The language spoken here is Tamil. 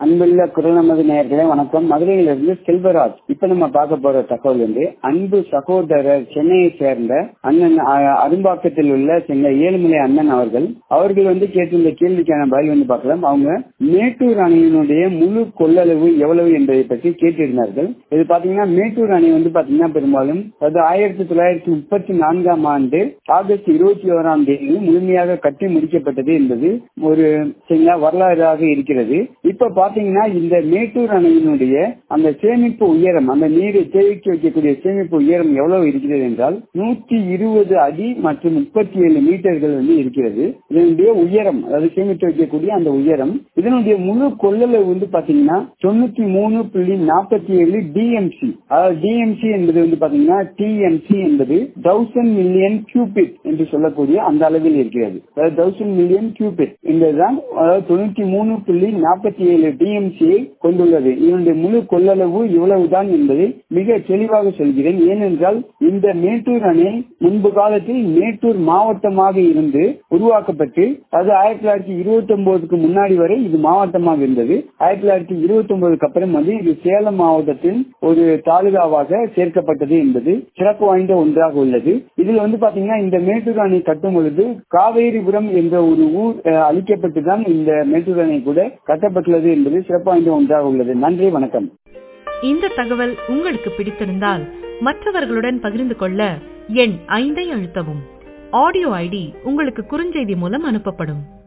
அன்புள்ள குரல் நமது நேயர்களே வணக்கம் மதுரையிலிருந்து செல்வராஜ் இப்ப நம்ம பார்க்க போற தகவல் வந்து அன்பு சகோதரர் சென்னையை சேர்ந்த அண்ணன் அ- அரும்பாக்கத்தில் உள்ள சென்னை ஏழுமலை அண்ணன் அவர்கள் அவர்கள் வந்து கேட்டிருந்த கேள்விக்கான பதில் வந்து பார்க்கலாம் அவங்க மேட்டூர் அணையினுடைய முழு கொள்ளளவு எவ்வளவு என்பதை பற்றி கேட்டிருந்தார்கள் இது பாத்தீங்கன்னா மேட்டூர் அணை வந்து பாத்தீங்கன்னா பெரும்பாலும் அது ஆயிரத்தி தொள்ளாயிரத்தி முப்பத்தி நான்காம் ஆண்டு ஆகஸ்ட் இருபத்தி ஓராம் தேதி முழுமையாக கட்டி முடிக்கப்பட்டது என்பது ஒரு சரிங்களா வரலாறாக இருக்கிறது இப்ப பாத்தீங்கன்னா இந்த மேட்டூர் அணையினுடைய அந்த சேமிப்பு உயரம் அந்த நீரை சேமிக்க வைக்கக்கூடிய சேமிப்பு உயரம் எவ்வளவு இருக்கிறது என்றால் நூற்றி இருபது அடி மற்றும் முப்பத்தி ஏழு மீட்டர்கள் வந்து இருக்கிறது இதனுடைய உயரம் அதாவது சேமித்து வைக்கக்கூடிய அந்த உயரம் இதனுடைய முழு கொள்ளளவு வந்து பாத்தீங்கன்னா தொண்ணூத்தி மூணு புள்ளி நாற்பத்தி ஏழு டிஎம்சி அதாவது டிஎம்சி என்பது வந்து பாத்தீங்கன்னா டிஎம்சி என்பது தௌசண்ட் மில்லியன் கியூபிட் என்று சொல்லக்கூடிய அந்த அளவில் இருக்கிறது அதாவது தௌசண்ட் மில்லியன் கியூபிட் என்பதுதான் அதாவது தொண்ணூத்தி மூணு புள்ளி நாற்பத்தி ஏழு டிஎம்சியை கொண்டுள்ளது இதனுடைய முழு கொள்ளளவு இவ்வளவுதான் என்பதை மிக தெளிவாக சொல்கிறேன் ஏனென்றால் இந்த மேட்டூர் அணை முன்பு காலத்தில் மேட்டூர் மாவட்டமாக இருந்து உருவாக்கப்பட்டு அது ஆயிரத்தி தொள்ளாயிரத்தி இருபத்தி ஒன்பதுக்கு முன்னாடி வரை இது மாவட்டமாக இருந்தது ஆயிரத்தி தொள்ளாயிரத்தி இருபத்தி ஒன்பதுக்கு அப்புறம் வந்து இது சேலம் மாவட்டத்தில் ஒரு தாலுகாவாக சேர்க்கப்பட்டது என்பது சிறப்பு வாய்ந்த ஒன்றாக உள்ளது இதில் வந்து பாத்தீங்கன்னா இந்த மேட்டூர் அணை கட்டும் பொழுது காவேரிபுரம் என்ற ஒரு ஊர் அஹ், அழிக்கப்பட்டுதான் இந்த மேட்டூர் அணை கூட கட்டப்பட்டுள்ளது என்பது சிறப்பு வாய்ந்த ஒன்றாக உள்ளது நன்றி வணக்கம் இந்த தகவல் உங்களுக்கு பிடித்திருந்தால் மற்றவர்களுடன் பகிர்ந்து கொள்ள எண் ஐந்தை அழுத்தவும் ஆடியோ ஐடி உங்களுக்கு குறுஞ்செய்தி மூலம் அனுப்பப்படும்